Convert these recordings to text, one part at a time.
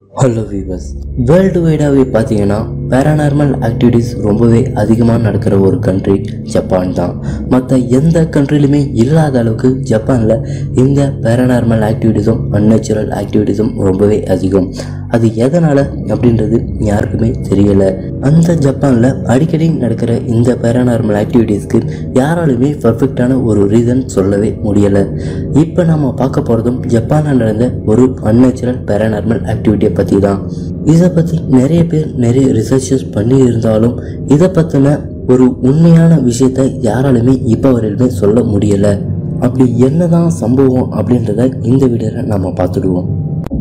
hello viewers world வைடாகவே பார்த்தீங்கன்னா paranormal activities ரொம்பவே அதிகமாக நடக்கிற ஒரு கண்ட்ரி ஜப்பான் தான் மற்ற எந்த கண்ட்ரிலுமே இல்லாத அளவுக்கு ஜப்பானில் இந்த பேரானார்மல் ஆக்டிவிட்டீஸும் அன்நேச்சுரல் ஆக்டிவிட்டீஸும் ரொம்பவே அதிகம் அது எதனால் அப்படின்றது யாருக்குமே தெரியல அந்த ஜப்பானில் அடிக்கடி நடக்கிற இந்த பேரானார்மல் ஆக்டிவிட்டீஸ்க்கு யாராலுமே பர்ஃபெக்டான ஒரு ரீசன் சொல்லவே முடியலை இப்போ நம்ம பார்க்க போகிறதும் ஜப்பானில் நடந்த ஒரு அன்நேச்சுரல் பேரானார்மல் ஆக்டிவிட்டியை பற்றி தான் இதை பற்றி நிறைய பேர் நிறைய ரிசர்ச்சஸ் பண்ணி இருந்தாலும் இதை பற்றின ஒரு உண்மையான விஷயத்தை யாராலுமே இப்போ வரையிலுமே சொல்ல முடியலை அப்படி என்னதான் சம்பவம் அப்படின்றத இந்த வீடியோவில் நம்ம பார்த்துடுவோம்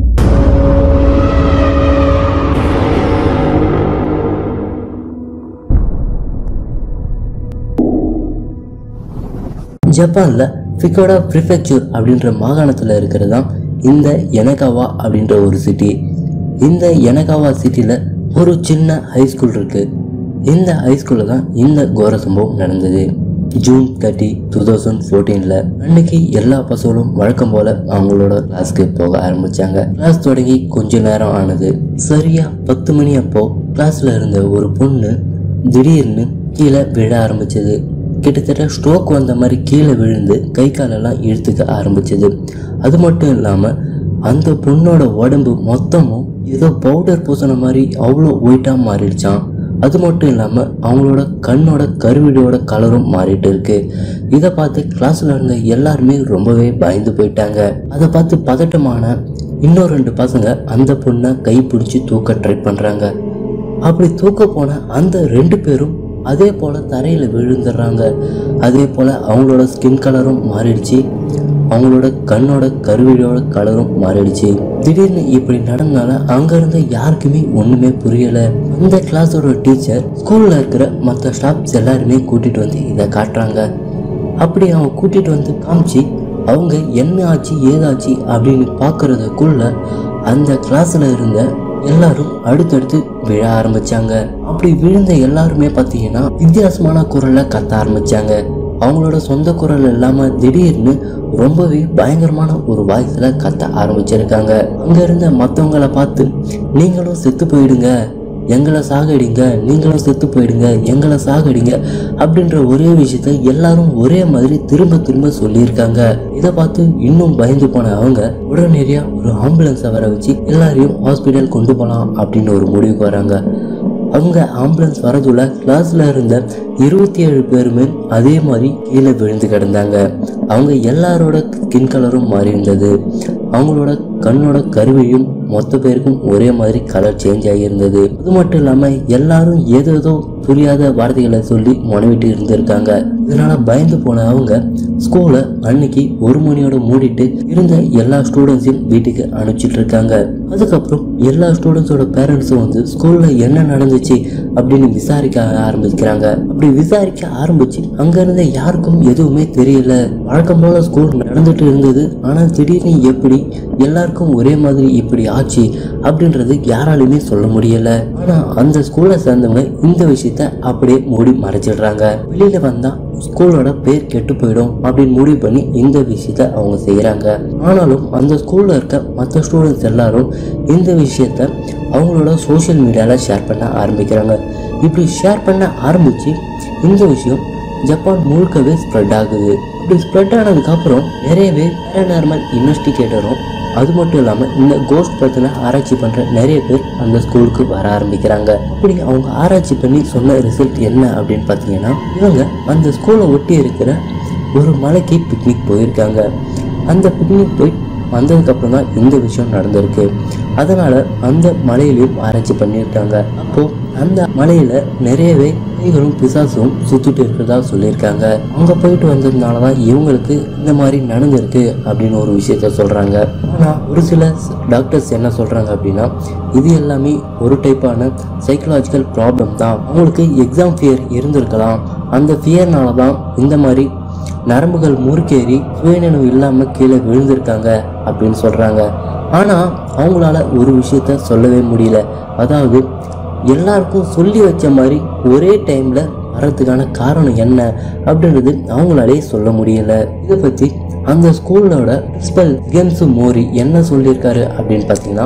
ஜப்பானில் ஃபிகோடா ப்ரிஃபெக்சர் அப்படின்ற மாகாணத்தில் இருக்கிறது தான் இந்த எனகாவா அப்படின்ற ஒரு சிட்டி இந்த எனகாவா சிட்டியில் ஒரு சின்ன ஹைஸ்கூல் இருக்கு இந்த ஹைஸ்கூலில் தான் இந்த கோர சம்பவம் நடந்தது ஜூன் தேர்ட்டி டூ தௌசண்ட் ஃபோர்டீனில் அன்னைக்கு எல்லா பசங்களும் வழக்கம் போல் அவங்களோட கிளாஸ்க்கு போக ஆரம்பிச்சாங்க கிளாஸ் தொடங்கி கொஞ்ச நேரம் ஆனது சரியா பத்து மணி அப்போ கிளாஸ்ல இருந்த ஒரு பொண்ணு திடீர்னு கீழே விழ ஆரம்பிச்சது கிட்டத்தட்ட ஸ்ட்ரோக் வந்த மாதிரி கீழே விழுந்து கை காலெல்லாம் இழுத்துக்க ஆரம்பிச்சது அது மட்டும் இல்லாமல் அந்த பொண்ணோட உடம்பு மொத்தமும் ஏதோ பவுடர் பூசின மாதிரி அவ்வளோ ஒயிட்டாக மாறிடுச்சான் அது மட்டும் இல்லாமல் அவங்களோட கண்ணோட கருவிடியோட கலரும் மாறிட்டு இருக்கு இதை பார்த்து கிளாஸில் இருந்த எல்லாருமே ரொம்பவே பயந்து போயிட்டாங்க அதை பார்த்து பதட்டமான இன்னும் ரெண்டு பசங்க அந்த பொண்ணை கை பிடிச்சி தூக்க ட்ரை பண்ணுறாங்க அப்படி தூக்க போன அந்த ரெண்டு பேரும் அதே போல் தரையில் விழுந்துடுறாங்க அதே போல் அவங்களோட ஸ்கின் கலரும் மாறிடுச்சு அவங்களோட கண்ணோட கருவிழியோட கலரும் மாறிடுச்சு திடீர்னு இப்படி நடந்தனால அங்க இருந்த யாருக்குமே ஒண்ணுமே புரியல அந்த கிளாஸோட டீச்சர் ஸ்கூல்ல இருக்கிற மற்ற ஸ்டாஃப்ஸ் எல்லாருமே கூட்டிட்டு வந்து இதை காட்டுறாங்க அப்படி அவங்க கூட்டிட்டு வந்து காமிச்சு அவங்க என்ன ஆச்சு ஏதாச்சு அப்படின்னு பார்க்கறதுக்குள்ள அந்த கிளாஸ்ல இருந்த எல்லாரும் அடுத்தடுத்து விழ ஆரம்பிச்சாங்க அப்படி விழுந்த எல்லாருமே பார்த்தீங்கன்னா வித்தியாசமான குரல்ல கத்த ஆரம்பிச்சாங்க அவங்களோட சொந்த குரல் இல்லாம திடீர்னு ரொம்பவே பயங்கரமான ஒரு வாய்ஸ்ல கத்த ஆரம்பிச்சிருக்காங்க அங்க இருந்த மற்றவங்களை பார்த்து நீங்களும் செத்து போயிடுங்க எங்களை சாகடிங்க நீங்களும் செத்து போயிடுங்க எங்களை சாகடிங்க அப்படின்ற ஒரே விஷயத்த எல்லாரும் ஒரே மாதிரி திரும்ப திரும்ப சொல்லியிருக்காங்க இதை பார்த்து இன்னும் பயந்து போன அவங்க உடனடியா ஒரு ஆம்புலன்ஸை வர வச்சு எல்லாரையும் ஹாஸ்பிட்டல் கொண்டு போகலாம் அப்படின்னு ஒரு முடிவுக்கு வராங்க அவங்க ஆம்புலன்ஸ் வரதுள்ள கிளாஸ்ல இருந்த இருபத்தி ஏழு பேருமே அதே மாதிரி கீழே விழுந்து கிடந்தாங்க அவங்க எல்லாரோட ஸ்கின் கலரும் மாறி இருந்தது அவங்களோட கண்ணோட கருவியும் மொத்த பேருக்கும் ஒரே மாதிரி கலர் சேஞ்ச் ஆகியிருந்தது அது மட்டும் இல்லாம எல்லாரும் ஏதேதோ புரியாத வார்த்தைகளை சொல்லி முனவிட்டு இருந்திருக்காங்க இதனால பயந்து போன அவங்க ஸ்கூலை அன்னைக்கு ஒரு மணியோட மூடிட்டு இருந்த எல்லா ஸ்டூடெண்ட்ஸையும் வீட்டுக்கு அனுப்பிச்சிட்டு இருக்காங்க அதுக்கப்புறம் எல்லா ஸ்டூடெண்ட்ஸோட பேரண்ட்ஸும் வந்து ஸ்கூல்ல என்ன நடந்துச்சு அப்படின்னு விசாரிக்க ஆரம்பிக்கிறாங்க அப்படி விசாரிக்க ஆரம்பிச்சு அங்க இருந்த யாருக்கும் எதுவுமே தெரியல வழக்கம் போல ஸ்கூல் நடந்துட்டு இருந்தது ஆனா திடீர்னு எப்படி எல்லாருக்கும் ஒரே மாதிரி இப்படி ஆச்சு அப்படின்றது யாராலுமே சொல்ல முடியல ஆனா அந்த ஸ்கூல்ல சேர்ந்தவங்க இந்த விஷயத்த அப்படியே மூடி மறைச்சிடுறாங்க வெளியில வந்தா ஸ்கூலோட பேர் கெட்டு போயிடும் அப்படின்னு முடிவு பண்ணி இந்த விஷயத்த அவங்க செய்கிறாங்க ஆனாலும் அந்த ஸ்கூலில் இருக்க மற்ற ஸ்டூடெண்ட்ஸ் எல்லாரும் இந்த விஷயத்த அவங்களோட சோஷியல் மீடியாவில் ஷேர் பண்ண ஆரம்பிக்கிறாங்க இப்படி ஷேர் பண்ண ஆரம்பித்து இந்த விஷயம் ஜப்பான் முழுக்கவே ஸ்ப்ரெட் ஆகுது இப்படி ஸ்ப்ரெட் ஆனதுக்கப்புறம் நிறையவே பேரநார்மல் இன்வெஸ்டிகேட்டரும் அது மட்டும் இல்லாமல் இந்த கோஸ்ட் பற்றின ஆராய்ச்சி பண்ணுற நிறைய பேர் அந்த ஸ்கூலுக்கு வர ஆரம்பிக்கிறாங்க அப்படி அவங்க ஆராய்ச்சி பண்ணி சொன்ன ரிசல்ட் என்ன அப்படின்னு பார்த்தீங்கன்னா இவங்க அந்த ஸ்கூலை ஒட்டி இருக்கிற ஒரு மலைக்கு பிக்னிக் போயிருக்காங்க அந்த பிக்னிக் போய் வந்ததுக்கப்புறம் தான் இந்த விஷயம் நடந்திருக்கு அதனால் அந்த மலையிலையும் ஆராய்ச்சி பண்ணியிருக்காங்க அப்போது அந்த மலையில் நிறையவே பேய்களும் பிசாசும் சுற்றிட்டு இருக்கிறதா சொல்லியிருக்காங்க அங்கே போயிட்டு வந்ததுனால தான் இவங்களுக்கு இந்த மாதிரி நடந்திருக்கு அப்படின்னு ஒரு விஷயத்த சொல்கிறாங்க ஆனால் ஒரு சில டாக்டர்ஸ் என்ன சொல்கிறாங்க அப்படின்னா இது எல்லாமே ஒரு டைப்பான சைக்கலாஜிக்கல் ப்ராப்ளம் தான் அவங்களுக்கு எக்ஸாம் ஃபியர் இருந்திருக்கலாம் அந்த ஃபியர்னால தான் இந்த மாதிரி நரம்புகள் முறுக்கேறி சுயநினைவு இல்லாமல் கீழே விழுந்திருக்காங்க அப்படின்னு சொல்கிறாங்க ஆனால் அவங்களால ஒரு விஷயத்த சொல்லவே முடியல அதாவது எல்லாருக்கும் சொல்லி வச்ச மாதிரி ஒரே டைமில் வரதுக்கான காரணம் என்ன அப்படின்றது அவங்களாலே சொல்ல முடியல இதை பற்றி அந்த ஸ்கூலோட பிரின்சிபல் கென்சு மோரி என்ன சொல்லியிருக்காரு அப்படின்னு பார்த்தீங்கன்னா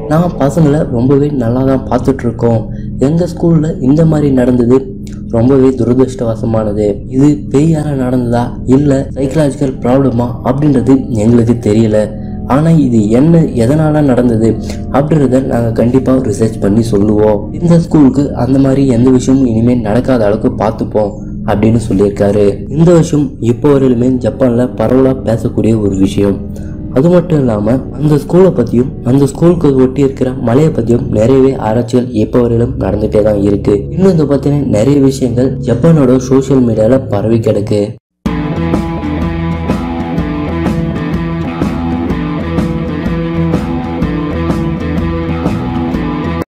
நான் பசங்களை ரொம்பவே நல்லா தான் பார்த்துட்டு இருக்கோம் எங்கள் ஸ்கூலில் இந்த மாதிரி நடந்தது ரொம்பவே துரதிருஷ்டவசமானது இது பெய்யார நடந்ததா இல்லை சைக்கலாஜிக்கல் ப்ராப்ளமா அப்படின்றது எங்களுக்கு தெரியல ஆனால் இது என்ன எதனால் நடந்தது அப்படின்றத நாங்கள் கண்டிப்பாக ரிசர்ச் பண்ணி சொல்லுவோம் இந்த ஸ்கூலுக்கு அந்த மாதிரி எந்த விஷயமும் இனிமேல் நடக்காத அளவுக்கு பார்த்துப்போம் அப்படின்னு சொல்லியிருக்காரு இந்த விஷயம் இப்போ வரையிலுமே ஜப்பானில் பரவலாக பேசக்கூடிய ஒரு விஷயம் அது மட்டும் இல்லாமல் அந்த ஸ்கூலை பற்றியும் அந்த ஸ்கூலுக்கு ஒட்டி இருக்கிற மலையை பற்றியும் நிறையவே ஆராய்ச்சிகள் இப்போ வரையிலும் நடந்துகிட்டே தான் இருக்கு இன்னும் இதை பற்றின நிறைய விஷயங்கள் ஜப்பானோட சோஷியல் மீடியாவில் பரவி கிடக்கு